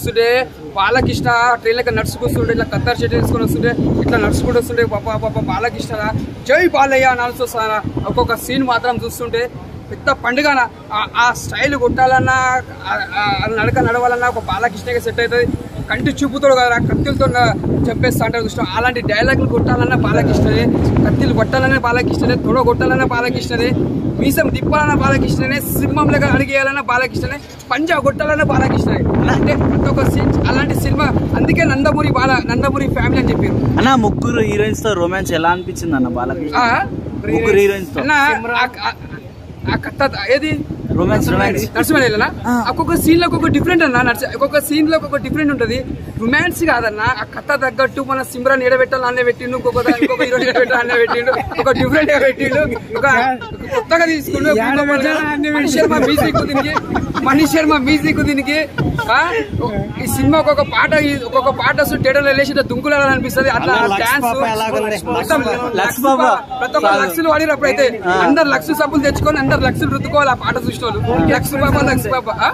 వస్తుంటే బాలకృష్ణ ట్రైన్లకి నడుచుకొస్తుంటే ఇట్లా కత్తర్ షర్ట్ వేసుకొని వస్తుంటే ఇట్లా నడుచుకుంటూ వస్తుంటే పాప పాప బాలకృష్ణ జై బాలయ్య అని వస్తాను ఒక్కొక్క సీన్ మాత్రం చూస్తుంటే పెద్ద పండుగన ఆ- ఆ స్టైల్ కొట్టాలన్నా ఆ- ఆ నడక నడవాలన్నా ఒక బాలకృష్ణకి సెట్ అవుతుంది కంటి చూపుతో కదా కత్తులతో చెప్పేస్తా అంటారు చూసిన అలాంటి డైలాగులు కొట్టాలన్నా బాలకృష్ణనే కత్తిలు కొట్టాలన్నా బాలకృష్ణనే తొడ కొట్టాలన్నా బాలకృష్ణనే మీసం తిప్పాలన్నా బాలకృష్ణనే సింహం లెక్క అడిగేయాలన్నా బాలకృష్ణనే పంజా కొట్టాలన్నా బాలకృష్ణనే అంటే ప్రతి ఒక్క సీన్ అలాంటి సినిమా అందుకే నందమూరి బాల నందమూరి ఫ్యామిలీ అని చెప్పారు అన్న ముగ్గురు హీరోయిన్స్ తో రొమాన్స్ ఎలా అనిపించింది అన్న బాలకృష్ణ ఆ? ముగ్గురు హీరోయిన్స్ తో అన్న, ఆ- ఆ- ఆ కథ ఏది రొమాన్స్ రొమాన్స్ నరసింహనేలనా ఒక్కొక్క సీన్ లో ఒక్కొక్క డిఫరెంట్ అన్న నరసి- ఒక్కొక్క సీన్ లో ఒక్కొక్క డిఫరెంట్ ఉంటది రొమాన్స్ కాదన్న ఆ కథ తగ్గట్టు మన సిమ్రాన్ ఎడబెట్టాలి అన్నే పెట్టిండు ఇంకొక దా- ఇంకొక హీరో ఎడబెట్టాలి అన్నే పెట్టిండు ఒక డిఫరెంట్ గా పెట్టిండు ఒక ఒక కొత్తగా తీసుకుండు మణి శర్మ మ్యూజిక్ దీనికి మణి శర్మ మ్యూజిక్ దీనికి ఆ? ఈ సినిమా ఒక్కొక్క పాట ఈ- ఒక్కొక్క పాట వస్తుంది థియేటర్లో లేచి ఇట్లా దుంకులాగా అనిపిస్తుంది అట్లా డాన్స్ మొత్తం లక్స్ బాబా. ప్రతి ఒక్క లక్షలు వాడినప్పుడు అయితే అందరు లక్ష సబ్బులు తెచ్చుకొని అందరు లక్షలు రుద్దుకోవాలి ఆ పాట చూసిన వాళ్ళు లక్ష బాబా లక్ష బాబా ఆ?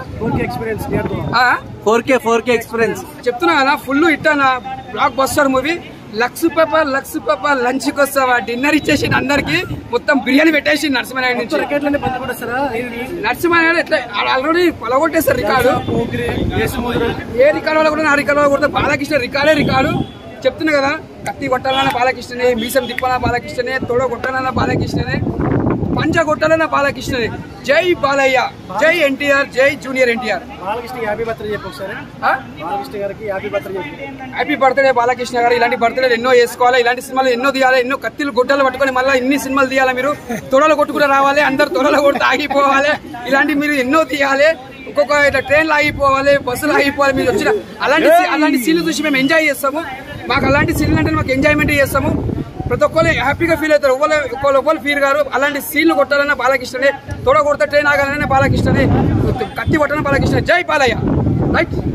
ఆ? Four K four K experience చెప్తున్నా కదా ఫుల్ ఇట్టానా బ్లాక్ బస్టర్ మూవీ లక్ష పాప లక్ష పాప లంచ్ కి వస్తావా డిన్నర్ ఇచ్చేసి అందరికి మొత్తం బిర్యానీ పెట్టేసి నరసింహనాయుడు నుంచి నరసింహనాయుడు ఎట్లా ఆల్రెడీ పొలగొట్టేస్తారు రికార్డు ఏ రికార్డు వల్ల కూడా నా రికార్డు వల్ల కూడా బాలకృష్ణ రికార్డే రికార్డు చెప్తున్నా కదా కత్తి కొట్టాలన్న బాలకృష్ణనే మీసం తిప్పాలన్న బాలకృష్ణనే తొడ కొట్టాలన్న బాలకృష్ణనే పంచ కొట్టాలన్న బాలకృష్ణనే జై బాలయ్య జై ఎన్టీఆర్ జై junior NTR Balakrishna happy birthday చెప్పు ఒకసారి బాలకృష్ణ గారికి హ్యాపీ బర్త్డే చెప్పు హ్యాపీ బర్త్డే బాలకృష్ణ గారు ఇలాంటి బర్త్డే ఎన్నో చేసుకోవాలి ఇలాంటి సినిమాలు ఎన్నో తీయాలి ఎన్నో కత్తిలు గుడ్డలు పట్టుకొని మళ్ళీ ఇన్ని సినిమాలు తీయాలి మీరు తొడలు కొట్టుకుని రావాలి అందరు తొడలు కొట్టి ఆగిపోవాలి ఇలాంటి మీరు ఎన్నో తీయాలి ఒక్కొక్క ఇట్లా ట్రైన్లు ఆగిపోవాలి బస్సులు ఆగిపోవాలి మీరు వచ్చిన అలాంటి సీ- అలాంటి సీన్లు చూసి మేము ఎంజాయ్ చేస్తాము మాకు అలాంటి సీన్లు అంటే మాకు ఎంజాయ్మెంట్ చేస్తాము ప్రతి ఒక్కరు హ్యాపీగా ఫీల్ అవుతారు ఒకళ్ళు ఒకళ్ళు ఒకళ్ళు ఫీల్ గారు అలాంటి సీన్లు కొట్టాలన్నా బాలకృష్ణనే తొడ కొడితే ట్రైన్ ఆగాలన్నా బాలకృష్ణనే కత్తి కొట్టాలన్నా బాలకృష్ణ జై బాలయ్య రైట్